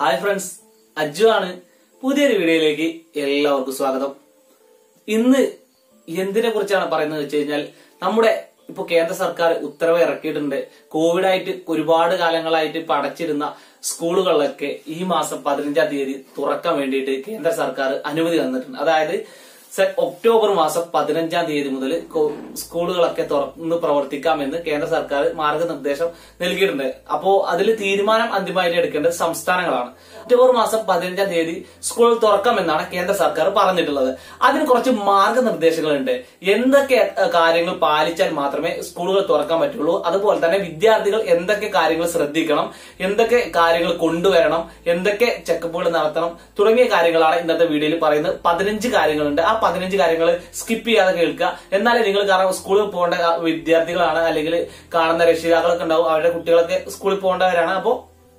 hi friends Ajju ആണ് പുതിയൊരു വീഡിയോയിലേക്ക് എല്ലാവർക്കും സ്വാഗതം ഇന്ന് എന്തിനെ കുറിച്ചാണ് പറയുന്നത് വെച്ച് കഴിഞ്ഞാൽ നമ്മുടെ ഇപ്പൊ കേന്ദ്ര സർക്കാർ ഉത്തരവ് ഇറക്കിയിട്ടുണ്ട് കോവിഡ് ആയിട്ട് ഒരുപാട് കാലങ്ങളായിട്ട് ഇപ്പൊ അടച്ചിരുന്ന സ്കൂളുകളിലൊക്കെ ഈ മാസം പതിനഞ്ചാം തീയതി തുറക്കാൻ വേണ്ടിയിട്ട് കേന്ദ്ര സർക്കാർ അനുമതി തന്നിട്ടുണ്ട് അതായത് സെ- ഒക്ടോബർ മാസം പതിനഞ്ചാം തീയതി മുതൽ കോ- സ്കൂളുകളൊക്കെ തുറന്ന് പ്രവർത്തിക്കാമെന്ന് കേന്ദ്ര സർക്കാർ മാർഗനിർദ്ദേശം നൽകിയിട്ടുണ്ട് അപ്പോ അതിൽ തീരുമാനം അന്തിമമായിട്ട് എടുക്കേണ്ടത് സംസ്ഥാനങ്ങളാണ് ഒക്ടോബർ മാസം പതിനഞ്ചാം തീയതി സ്കൂൾ തുറക്കാമെന്നാണ് കേന്ദ്ര സർക്കാർ പറഞ്ഞിട്ടുള്ളത് അതിന് കുറച്ച് മാർഗനിർദ്ദേശങ്ങളുണ്ട് എന്തൊക്കെ ഏഹ്, കാര്യങ്ങൾ പാലിച്ചാൽ മാത്രമേ സ്കൂളുകൾ തുറക്കാൻ പറ്റുള്ളൂ അതുപോലെ തന്നെ വിദ്യാർത്ഥികൾ എന്തൊക്കെ കാര്യങ്ങൾ ശ്രദ്ധിക്കണം എന്തൊക്കെ കാര്യങ്ങൾ കൊണ്ടുവരണം എന്തൊക്കെ ചെക്കപ്പുകൾ നടത്തണം തുടങ്ങിയ കാര്യങ്ങളാണ് ഇന്നത്തെ വീഡിയോയിൽ പറയുന്നത് പതിനഞ്ച് കാര്യങ്ങളുണ്ട് ആ പതിനഞ്ച് കാര്യങ്ങൾ സ്കിപ്പ് ചെയ്യാതെ കേൾക്കുക എന്നാലേ നിങ്ങൾ കാരണം സ്കൂളിൽ പോകേണ്ട ആ വിദ്യാർത്ഥികളാണ് അല്ലെങ്കിൽ കാണുന്ന രക്ഷിതാക്കളൊക്കെ ഉണ്ടാവും അവരുടെ കുട്ടികളൊക്കെ സ്കൂളിൽ പോകേണ്ടവരാണ് അപ്പോൾ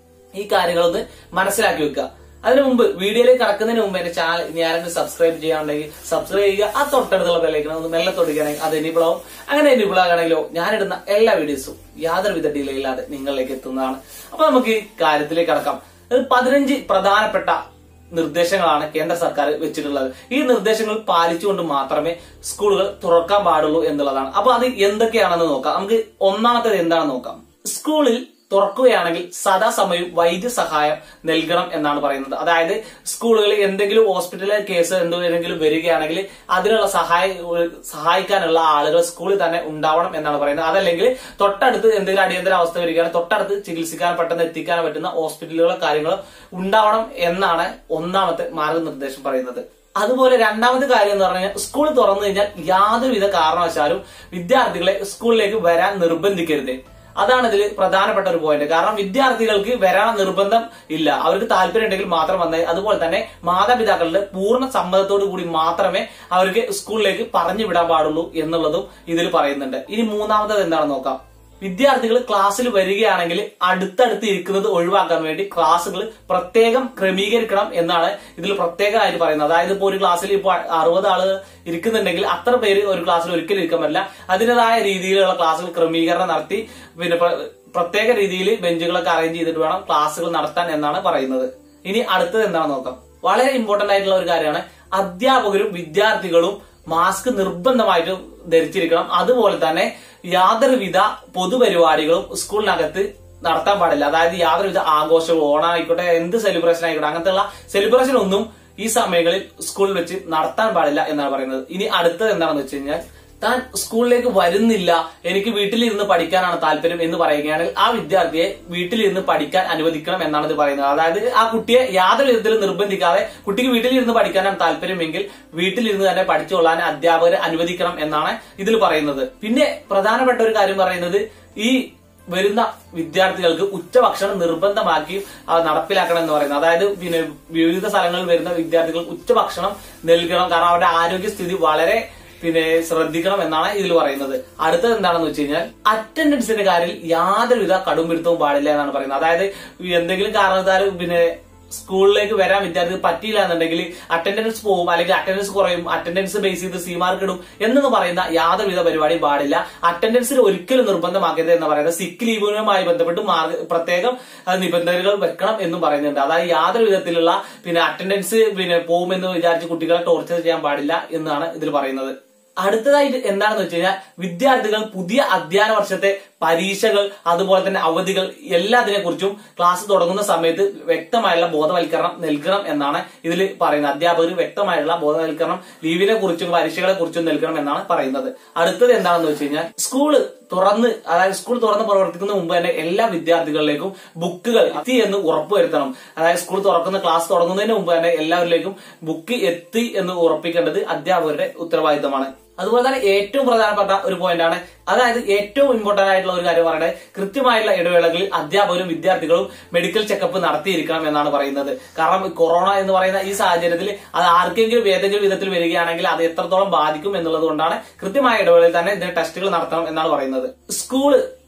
ഈ കാര്യങ്ങളൊന്ന് മനസ്സിലാക്കി വെക്കുക അതിനു മുമ്പ് വീഡിയോയിലേക്ക് കടക്കുന്നതിന് മുമ്പ് എന്റെ ചാനൽ ഇനി ആരെങ്കിലും സബ്സ്ക്രൈബ് ചെയ്യാനുണ്ടെങ്കിൽ സബ്സ്ക്രൈബ് ചെയ്യുക ആ തൊട്ടടുത്തുള്ള ബെല്ലൈക്കണം ഒന്ന് മെല്ലെ തൊടിക്കുകയാണെങ്കിൽ അത് എനിബിൾ ആവും അങ്ങനെ എനിബിൾ ആകണമെങ്കിലോ ഞാനിടുന്ന എല്ലാ വീഡിയോസും യാതൊരുവിധ ഡിലേ ഇല്ലാതെ നിങ്ങളിലേക്ക് എത്തുന്നതാണ് അപ്പൊ നമുക്ക് ഈ കാര്യത്തിലേക്ക് കടക്കാം ഇത് പതിനഞ്ച് പ്രധാനപ്പെട്ട നിർദ്ദേശങ്ങളാണ് കേന്ദ്ര സർക്കാർ വെച്ചിട്ടുള്ളത് ഈ നിർദ്ദേശങ്ങൾ പാലിച്ചുകൊണ്ട് മാത്രമേ സ്കൂളുകൾ തുറക്കാൻ പാടുള്ളൂ എന്നുള്ളതാണ് അപ്പൊ അത് എന്തൊക്കെയാണെന്ന് നോക്കാം നമുക്ക് ഒന്നാമത്തേത് എന്താണെന്ന് നോക്കാം സ്കൂളിൽ തുറക്കുകയാണെങ്കിൽ സദാസമയം വൈദ്യസഹായം നൽകണം എന്നാണ് പറയുന്നത് അതായത് സ്കൂളുകളിൽ എന്തെങ്കിലും ഹോസ്പിറ്റലിലെ കേസ് എന്തെങ്കിലും വരികയാണെങ്കിൽ അതിനുള്ള സഹായ സഹായിക്കാനുള്ള ആളുകൾ സ്കൂളിൽ തന്നെ ഉണ്ടാവണം എന്നാണ് പറയുന്നത് അതല്ലെങ്കിൽ തൊട്ടടുത്ത് എന്തെങ്കിലും അടിയന്തര അവസ്ഥ വരികയാണെങ്കിൽ തൊട്ടടുത്ത് ചികിത്സിക്കാൻ പെട്ടെന്ന് എത്തിക്കാൻ പറ്റുന്ന ഹോസ്പിറ്റലുകളോ കാര്യങ്ങളോ ഉണ്ടാവണം എന്നാണ് ഒന്നാമത്തെ മാർഗനിർദ്ദേശം പറയുന്നത് അതുപോലെ രണ്ടാമത്തെ കാര്യം എന്ന് പറഞ്ഞാൽ സ്കൂൾ തുറന്നു കഴിഞ്ഞാൽ യാതൊരുവിധ കാരണവശാലും വിദ്യാർത്ഥികളെ സ്കൂളിലേക്ക് വരാൻ നിർബന്ധിക്കരുത് അതാണ് ഇതിൽ പ്രധാനപ്പെട്ട ഒരു പോയിന്റ് കാരണം വിദ്യാർത്ഥികൾക്ക് വരാൻ നിർബന്ധം ഇല്ല അവർക്ക് താല്പര്യം ഉണ്ടെങ്കിൽ മാത്രം വന്നേ അതുപോലെ തന്നെ മാതാപിതാക്കളുടെ പൂർണ്ണ സമ്മതത്തോടു കൂടി മാത്രമേ അവർക്ക് സ്കൂളിലേക്ക് പറഞ്ഞു വിടാൻ പാടുള്ളൂ എന്നുള്ളതും ഇതിൽ പറയുന്നുണ്ട് ഇനി മൂന്നാമത്തത് എന്താണെന്ന് നോക്കാം വിദ്യാർത്ഥികൾ ക്ലാസ്സിൽ വരികയാണെങ്കിൽ അടുത്തടുത്ത് ഇരിക്കുന്നത് ഒഴിവാക്കാൻ വേണ്ടി ക്ലാസ്സുകൾ പ്രത്യേകം ക്രമീകരിക്കണം എന്നാണ് ഇതിൽ പ്രത്യേകമായിട്ട് പറയുന്നത് അതായത് ഇപ്പോൾ ഒരു ക്ലാസ്സിൽ ഇപ്പോൾ അറുപത് ആള് ഇരിക്കുന്നുണ്ടെങ്കിൽ അത്ര പേര് ഒരു ക്ലാസ്സിൽ ഒരിക്കലും ഇരിക്കാൻ പറ്റില്ല അതിൻ്റെതായ രീതിയിലുള്ള ക്ലാസ്സുകൾ ക്രമീകരണം നടത്തി പിന്നെ പ്ര- പ്രത്യേക രീതിയിൽ ബെഞ്ചുകളൊക്കെ അറേഞ്ച് ചെയ്തിട്ട് വേണം ക്ലാസ്സുകൾ നടത്താൻ എന്നാണ് പറയുന്നത് ഇനി അടുത്തത് എന്താണെന്ന് നോക്കാം വളരെ ഇമ്പോർട്ടന്റ് ആയിട്ടുള്ള ഒരു കാര്യമാണ് അധ്യാപകരും വിദ്യാർത്ഥികളും മാസ്ക് നിർബന്ധമായിട്ടും ധരിച്ചിരിക്കണം അതുപോലെ തന്നെ യാതൊരുവിധ പൊതുപരിപാടികളും സ്കൂളിനകത്ത് നടത്താൻ പാടില്ല അതായത് യാതൊരുവിധ ആഘോഷവും ഓണായിക്കോട്ടെ എന്ത് സെലിബ്രേഷൻ ആയിക്കോട്ടെ അങ്ങനത്തെയുള്ള സെലിബ്രേഷൻ ഒന്നും ഈ സമയങ്ങളിൽ സ്കൂളിൽ വെച്ച് നടത്താൻ പാടില്ല എന്നാണ് പറയുന്നത് ഇനി അടുത്തത് എന്താണെന്ന് വെച്ച് കഴിഞ്ഞാൽ താൻ സ്കൂളിലേക്ക് വരുന്നില്ല എനിക്ക് വീട്ടിലിരുന്ന് പഠിക്കാനാണ് താല്പര്യം എന്ന് പറയുകയാണെങ്കിൽ ആ വിദ്യാർത്ഥിയെ വീട്ടിലിരുന്ന് പഠിക്കാൻ അനുവദിക്കണം എന്നാണ് ഇത് പറയുന്നത് അതായത് ആ കുട്ടിയെ യാതൊരു വിധത്തിലും നിർബന്ധിക്കാതെ കുട്ടിക്ക് വീട്ടിലിരുന്ന് പഠിക്കാനാണ് താല്പര്യമെങ്കിൽ വീട്ടിലിരുന്ന് തന്നെ പഠിച്ചുകൊള്ളാൻ അധ്യാപകരെ അനുവദിക്കണം എന്നാണ് ഇതിൽ പറയുന്നത് പിന്നെ പ്രധാനപ്പെട്ട ഒരു കാര്യം പറയുന്നത് ഈ വരുന്ന വിദ്യാർത്ഥികൾക്ക് ഉച്ചഭക്ഷണം നിർബന്ധമാക്കി അത് നടപ്പിലാക്കണം എന്ന് പറയുന്നത് അതായത് പിന്നെ വിവിധ സ്ഥലങ്ങളിൽ വരുന്ന വിദ്യാർത്ഥികൾക്ക് ഉച്ചഭക്ഷണം നൽകണം കാരണം അവരുടെ ആരോഗ്യസ്ഥിതി വളരെ പിന്നെ ശ്രദ്ധിക്കണം എന്നാണ് ഇതിൽ പറയുന്നത് അടുത്തത് എന്താണെന്ന് വെച്ച് കഴിഞ്ഞാൽ അറ്റൻഡൻസിന്റെ കാര്യത്തിൽ യാതൊരുവിധ കടുംപിടുത്തവും പാടില്ല എന്നാണ് പറയുന്നത് അതായത് എന്തെങ്കിലും കാരണത്താൽ പിന്നെ സ്കൂളിലേക്ക് വരാൻ വിദ്യാർത്ഥി പറ്റിയില്ല എന്നുണ്ടെങ്കിൽ അറ്റൻഡൻസ് പോകും അല്ലെങ്കിൽ അറ്റൻഡൻസ് കുറയും അറ്റൻഡൻസ് ബേസ് ചെയ്ത് സി മാർക്ക് ഇടും എന്ന് പറയുന്ന യാതൊരുവിധ പരിപാടിയും പാടില്ല അറ്റൻഡൻസിൽ ഒരിക്കലും നിർബന്ധമാക്കരുത് എന്ന് പറയുന്നത് സിക്ക് ലീവുമായി ബന്ധപ്പെട്ട് മാർഗ പ്രത്യേകം അത് നിബന്ധനകൾ വെക്കണം എന്നും പറയുന്നുണ്ട് അതായത് യാതൊരു വിധത്തിലുള്ള പിന്നെ അറ്റൻഡൻസ് പിന്നെ പോകുമെന്ന് വിചാരിച്ച് കുട്ടികളെ ടോർച്ചർ ചെയ്യാൻ പാടില്ല എന്നാണ് ഇതിൽ പറയുന്നത് അടുത്തതായിട്ട് എന്താണെന്ന് വെച്ച് കഴിഞ്ഞാൽ വിദ്യാർത്ഥികൾ പുതിയ അധ്യയന വർഷത്തെ പരീക്ഷകൾ അതുപോലെ തന്നെ അവധികൾ എല്ലാത്തിനെ കുറിച്ചും ക്ലാസ് തുടങ്ങുന്ന സമയത്ത് വ്യക്തമായുള്ള ബോധവൽക്കരണം നൽകണം എന്നാണ് ഇതിൽ പറയുന്നത് അധ്യാപകർ വ്യക്തമായുള്ള ബോധവൽക്കരണം ലീവിനെ കുറിച്ചും പരീക്ഷകളെ കുറിച്ചും നൽകണം എന്നാണ് പറയുന്നത് അടുത്തത് എന്താണെന്ന് വെച്ച് കഴിഞ്ഞാൽ സ്കൂള് തുറന്ന് അതായത് സ്കൂൾ തുറന്ന് പ്രവർത്തിക്കുന്ന മുമ്പ് തന്നെ എല്ലാ വിദ്യാർത്ഥികളിലേക്കും ബുക്കുകൾ എത്തി എന്ന് ഉറപ്പുവരുത്തണം അതായത് സ്കൂൾ തുറക്കുന്ന ക്ലാസ് തുടങ്ങുന്നതിന് മുമ്പ് തന്നെ എല്ലാവരിലേക്കും ബുക്ക് എത്തി എന്ന് ഉറപ്പിക്കേണ്ടത് അധ്യാപകരുടെ ഉത്തരവാദിത്തമാണ് അതുപോലെ തന്നെ ഏറ്റവും പ്രധാനപ്പെട്ട ഒരു പോയിന്റ് ആണ് അതായത് ഏറ്റവും ഇമ്പോർട്ടന്റ് ആയിട്ടുള്ള ഒരു കാര്യം പറയുന്നത് കൃത്യമായുള്ള ഇടവേളകളിൽ അധ്യാപകരും വിദ്യാർത്ഥികളും മെഡിക്കൽ ചെക്കപ്പ് നടത്തിയിരിക്കണം എന്നാണ് പറയുന്നത് കാരണം കൊറോണ എന്ന് പറയുന്ന ഈ സാഹചര്യത്തിൽ അത് ആർക്കെങ്കിലും ഏതെങ്കിലും വിധത്തിൽ വരികയാണെങ്കിൽ അത് എത്രത്തോളം ബാധിക്കും എന്നുള്ളത് കൊണ്ടാണ് കൃത്യമായ ഇടവേളയിൽ തന്നെ ഇതിന് ടെസ്റ്റുകൾ നടത്തണം എന്നാണ് പറയുന്നത് സ്കൂള്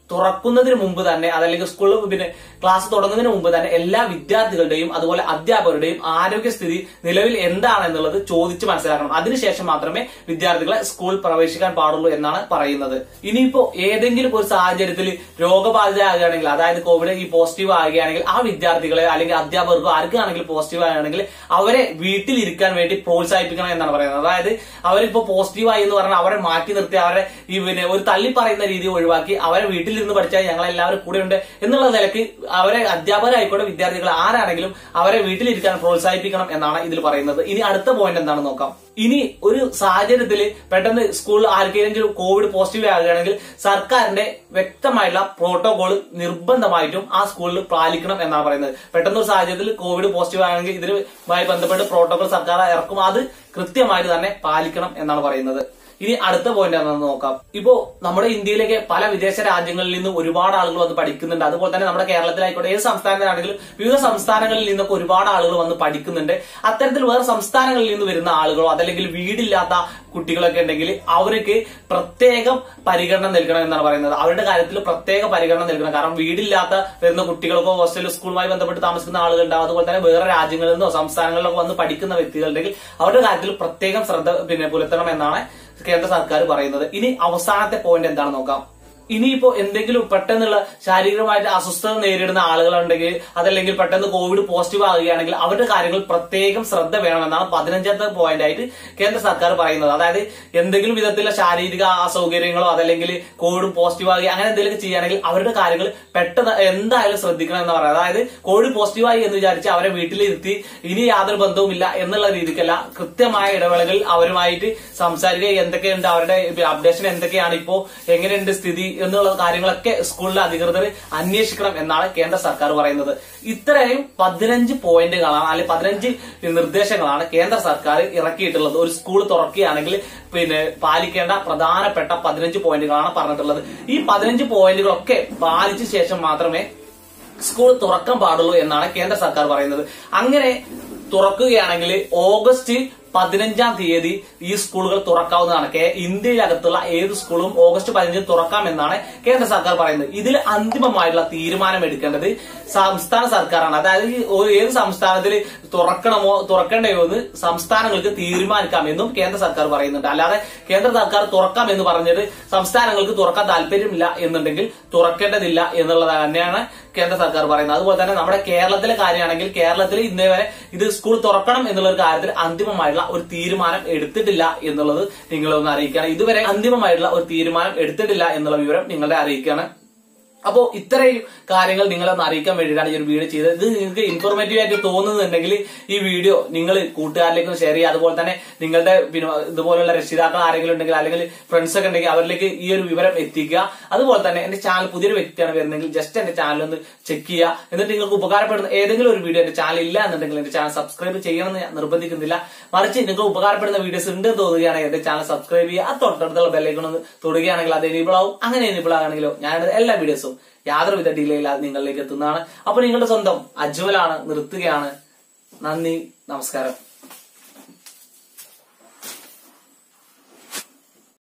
തുറക്കുന്നതിന് മുമ്പ് തന്നെ അതല്ലെങ്കിൽ സ്കൂൾ പിന്നെ ക്ലാസ് തുടങ്ങുന്നതിന് മുമ്പ് തന്നെ എല്ലാ വിദ്യാർത്ഥികളുടെയും അതുപോലെ അധ്യാപകരുടെയും ആരോഗ്യസ്ഥിതി നിലവിൽ എന്താണെന്നുള്ളത് ചോദിച്ച് മനസ്സിലാക്കണം അതിനുശേഷം മാത്രമേ വിദ്യാർത്ഥികളെ സ്കൂൾ പ്രവേശിക്കാൻ പാടുള്ളൂ എന്നാണ് പറയുന്നത് ഇനിയിപ്പോ ഏതെങ്കിലും ഒരു സാഹചര്യത്തിൽ രോഗബാധിതരാകുകയാണെങ്കിൽ അതായത് കോവിഡ് ഈ പോസിറ്റീവ് ആകുകയാണെങ്കിൽ ആ വിദ്യാർത്ഥികളെ അല്ലെങ്കിൽ അധ്യാപകർക്കോ ആർക്കാണെങ്കിലും പോസിറ്റീവ് ആകുകയാണെങ്കിൽ അവരെ വീട്ടിലിരിക്കാൻ വേണ്ടി പ്രോത്സാഹിപ്പിക്കണം എന്നാണ് പറയുന്നത് അതായത് അവരിപ്പോ പോസിറ്റീവ് ആയി എന്ന് പറഞ്ഞാൽ അവരെ മാറ്റി നിർത്തി അവരെ ഈ പിന്നെ ഒരു തള്ളി പറയുന്ന രീതി ഒഴിവാക്കി അവരെ വീട്ടിലിരുന്ന് പഠിച്ചാൽ ഞങ്ങൾ എല്ലാവരും കൂടെ ഉണ്ട് എന്നുള്ള നിലയ്ക്ക് അവരെ അധ്യാപകരായിക്കോട്ടെ വിദ്യാർത്ഥികൾ ആരാണെങ്കിലും അവരെ വീട്ടിലിരിക്കാൻ പ്രോത്സാഹിപ്പിക്കണം എന്നാണ് ഇതിൽ പറയുന്നത് ഇനി അടുത്ത പോയിന്റ് എന്താണെന്ന് നോക്കാം ഇനി ഒരു സാഹചര്യത്തിൽ പെട്ടെന്ന് സ്കൂളിൽ ആർക്കെങ്കിലും കോവിഡ് പോസിറ്റീവ് ആകുകയാണെങ്കിൽ സർക്കാരിന്റെ വ്യക്തമായിട്ടുള്ള പ്രോട്ടോകോൾ നിർബന്ധമായിട്ടും ആ സ്കൂളിൽ പാലിക്കണം എന്നാണ് പറയുന്നത് പെട്ടെന്ന് ഒരു സാഹചര്യത്തിൽ കോവിഡ് പോസിറ്റീവ് ആണെങ്കിൽ ഇതിനുമായി ബന്ധപ്പെട്ട് പ്രോട്ടോകോൾ സർക്കാർ ഇറക്കും അത് കൃത്യമായിട്ട് തന്നെ പാലിക്കണം എന്നാണ് പറയുന്നത് ഇനി അടുത്ത പോയിന്റ് എന്താണെന്ന് നോക്കാം ഇപ്പോ നമ്മുടെ ഇന്ത്യയിലേക്ക് പല വിദേശ രാജ്യങ്ങളിൽ നിന്നും ഒരുപാട് ആളുകൾ വന്ന് പഠിക്കുന്നുണ്ട് അതുപോലെ തന്നെ നമ്മുടെ കേരളത്തിലായിക്കോട്ടെ ഏത് സംസ്ഥാനത്തിലാണെങ്കിലും വിവിധ സംസ്ഥാനങ്ങളിൽ നിന്നൊക്കെ ഒരുപാട് ആളുകൾ വന്ന് പഠിക്കുന്നുണ്ട് അത്തരത്തിൽ വേറെ സംസ്ഥാനങ്ങളിൽ നിന്ന് വരുന്ന ആളുകളോ അതല്ലെങ്കിൽ വീടില്ലാത്ത കുട്ടികളൊക്കെ ഉണ്ടെങ്കിൽ അവർക്ക് പ്രത്യേകം പരിഗണന നൽകണം എന്നാണ് പറയുന്നത് അവരുടെ കാര്യത്തിൽ പ്രത്യേക പരിഗണന നൽകണം കാരണം വീടില്ലാത്ത വരുന്ന കുട്ടികൾക്കോ ഹോസ്റ്റൽ സ്കൂളുമായി ബന്ധപ്പെട്ട് താമസിക്കുന്ന ആളുകളുണ്ടാവും അതുപോലെ തന്നെ വേറെ രാജ്യങ്ങളിൽ നിന്നോ സംസ്ഥാനങ്ങളിലൊക്കെ വന്ന് പഠിക്കുന്ന വ്യക്തികളുണ്ടെങ്കിൽ അവരുടെ കാര്യത്തിൽ പ്രത്യേകം ശ്രദ്ധ പിന്നെ പുലർത്തണം എന്നാണ് കേന്ദ്ര സർക്കാർ പറയുന്നത് ഇനി അവസാനത്തെ പോയിന്റ് എന്താണെന്ന് നോക്കാം ഇനിയിപ്പോ എന്തെങ്കിലും പെട്ടെന്നുള്ള ശാരീരികമായിട്ട് അസ്വസ്ഥത നേരിടുന്ന ആളുകളുണ്ടെങ്കിൽ അതല്ലെങ്കിൽ പെട്ടെന്ന് കോവിഡ് പോസിറ്റീവ് ആകുകയാണെങ്കിൽ അവരുടെ കാര്യങ്ങൾ പ്രത്യേകം ശ്രദ്ധ വേണമെന്നാണ് പതിനഞ്ചാമത്തെ പോയിന്റ് ആയിട്ട് കേന്ദ്ര സർക്കാർ പറയുന്നത് അതായത് എന്തെങ്കിലും വിധത്തിലുള്ള ശാരീരിക അസൗകര്യങ്ങളോ അതല്ലെങ്കിൽ കോവിഡ് പോസിറ്റീവ് ആകുക അങ്ങനെ എന്തെങ്കിലും ചെയ്യുകയാണെങ്കിൽ അവരുടെ കാര്യങ്ങൾ പെട്ടെന്ന് എന്തായാലും ശ്രദ്ധിക്കണം എന്ന് പറയുന്നത് അതായത് കോവിഡ് പോസിറ്റീവ് ആയി എന്ന് വിചാരിച്ച് അവരെ വീട്ടിലിരുത്തി ഇനി യാതൊരു ബന്ധവുമില്ല എന്നുള്ള രീതിക്കല്ല കൃത്യമായ ഇടവേളകളിൽ അവരുമായിട്ട് സംസാരിക്കുക എന്തൊക്കെയുണ്ട് അവരുടെ അപ്ഡേഷൻ എന്തൊക്കെയാണ് ഇപ്പോ എങ്ങനെയുണ്ട് സ്ഥിതി എന്നുള്ള കാര്യങ്ങളൊക്കെ സ്കൂളിലെ അധികൃതർ അന്വേഷിക്കണം എന്നാണ് കേന്ദ്ര സർക്കാർ പറയുന്നത് ഇത്രയും പതിനഞ്ച് പോയിന്റുകളാണ് അല്ലെങ്കിൽ പതിനഞ്ച് നിർദ്ദേശങ്ങളാണ് കേന്ദ്ര സർക്കാർ ഇറക്കിയിട്ടുള്ളത് ഒരു സ്കൂൾ തുറക്കുകയാണെങ്കിൽ പിന്നെ പാലിക്കേണ്ട പ്രധാനപ്പെട്ട പതിനഞ്ച് പോയിന്റുകളാണ് പറഞ്ഞിട്ടുള്ളത് ഈ പതിനഞ്ച് പോയിന്റുകളൊക്കെ പാലിച്ച ശേഷം മാത്രമേ സ്കൂൾ തുറക്കാൻ പാടുള്ളൂ എന്നാണ് കേന്ദ്ര സർക്കാർ പറയുന്നത് അങ്ങനെ തുറക്കുകയാണെങ്കിൽ ഓഗസ്റ്റ് പതിനഞ്ചാം തീയതി ഈ സ്കൂളുകൾ തുറക്കാവുന്നതാണ് കേ- ഇന്ത്യയിലകത്തുള്ള ഏത് സ്കൂളും ഓഗസ്റ്റ് പതിനഞ്ചിന് തുറക്കാമെന്നാണ് കേന്ദ്ര സർക്കാർ പറയുന്നത് ഇതിൽ അന്തിമമായിട്ടുള്ള തീരുമാനം എടുക്കേണ്ടത് സംസ്ഥാന സർക്കാരാണ് അതായത് ഈ ഒരു- ഏത് സംസ്ഥാനത്തിൽ തുറക്കണമോ തുറക്കണ്ടയോ എന്ന് സംസ്ഥാനങ്ങൾക്ക് തീരുമാനിക്കാമെന്നും കേന്ദ്ര സർക്കാർ പറയുന്നുണ്ട് അല്ലാതെ കേന്ദ്ര സർക്കാർ തുറക്കാം എന്ന് പറഞ്ഞത് സംസ്ഥാനങ്ങൾക്ക് തുറക്കാൻ താല്പര്യമില്ല എന്നുണ്ടെങ്കിൽ തുറക്കേണ്ടതില്ല എന്നുള്ളത് തന്നെയാണ് കേന്ദ്ര സർക്കാർ പറയുന്നത് അതുപോലെ തന്നെ നമ്മുടെ കേരളത്തിലെ കാര്യമാണെങ്കിൽ കേരളത്തിൽ ഇന്നേ വരെ ഇത് സ്കൂൾ തുറക്കണം എന്നുള്ള ഒരു കാര്യത്തിൽ അന്തിമമായിട്ടുള്ള ഒരു തീരുമാനം എടുത്തിട്ടില്ല എന്നുള്ളത് നിങ്ങളൊന്ന് അറിയിക്കുകയാണ് ഇതുവരെ അന്തിമമായിട്ടുള്ള ഒരു തീരുമാനം എടുത്തിട്ടില്ല എന്നുള്ള വിവരം നിങ്ങളെ അറിയിക്കുകയാണ് അപ്പോ ഇത്രയും കാര്യങ്ങൾ നിങ്ങളെ ഒന്ന് അറിയിക്കാൻ വേണ്ടിയിട്ടാണ് ഈ ഒരു വീഡിയോ ചെയ്തത് ഇത് നിങ്ങൾക്ക് ഇൻഫോർമേറ്റീവ് ആയിട്ട് തോന്നുന്നുണ്ടെങ്കിൽ ഈ വീഡിയോ നിങ്ങൾ കൂട്ടുകാരിലേക്കും ഷെയർ ചെയ്യുക അതുപോലെ തന്നെ നിങ്ങളുടെ പിന്നെ ഇതുപോലുള്ള രക്ഷിതാക്കൾ ആരെങ്കിലും ഉണ്ടെങ്കിൽ അല്ലെങ്കിൽ ഫ്രണ്ട്സ് ഒക്കെ ഉണ്ടെങ്കിൽ അവരിലേക്ക് ഈ ഒരു വിവരം എത്തിക്കുക അതുപോലെ തന്നെ എന്റെ ചാനൽ പുതിയൊരു വ്യക്തിയാണ് വരുന്നതെങ്കിൽ ജസ്റ്റ് എന്റെ ചാനൽ ഒന്ന് ചെക്ക് ചെയ്യുക എന്നിട്ട് നിങ്ങൾക്ക് ഉപകാരപ്പെടുന്ന ഏതെങ്കിലും ഒരു വീഡിയോ എന്റെ ചാനൽ ഇല്ല എന്നുണ്ടെങ്കിൽ എന്റെ ചാനൽ സബ്സ്ക്രൈബ് ചെയ്യണമെന്ന് ഞാൻ നിർബന്ധിക്കുന്നില്ല മറിച്ച് നിങ്ങൾക്ക് ഉപകാരപ്പെടുന്ന വീഡിയോസ് ഉണ്ട് എന്ന് തോന്നുകയാണെങ്കിൽ എന്റെ ചാനൽ സബ്സ്ക്രൈബ് ചെയ്യുക ആ തൊട്ടടുത്തുള്ള ബെല്ലൈക്കൺ ഒന്ന് തൊടുകയാണെങ്കിൽ അത് എനേബിൾ ആവും അങ്ങനെ എനേബിൾ ആകണമെങ്കിലോ ഞാൻ എല്ലാ വീഡിയോസും യാതൊരുവിധ ഡിലേ ഇല്ലാതെ നിങ്ങളിലേക്ക് എത്തുന്നതാണ് അപ്പൊ നിങ്ങളുടെ സ്വന്തം അജ്വലാണ് നിർത്തുകയാണ് നന്ദി നമസ്കാരം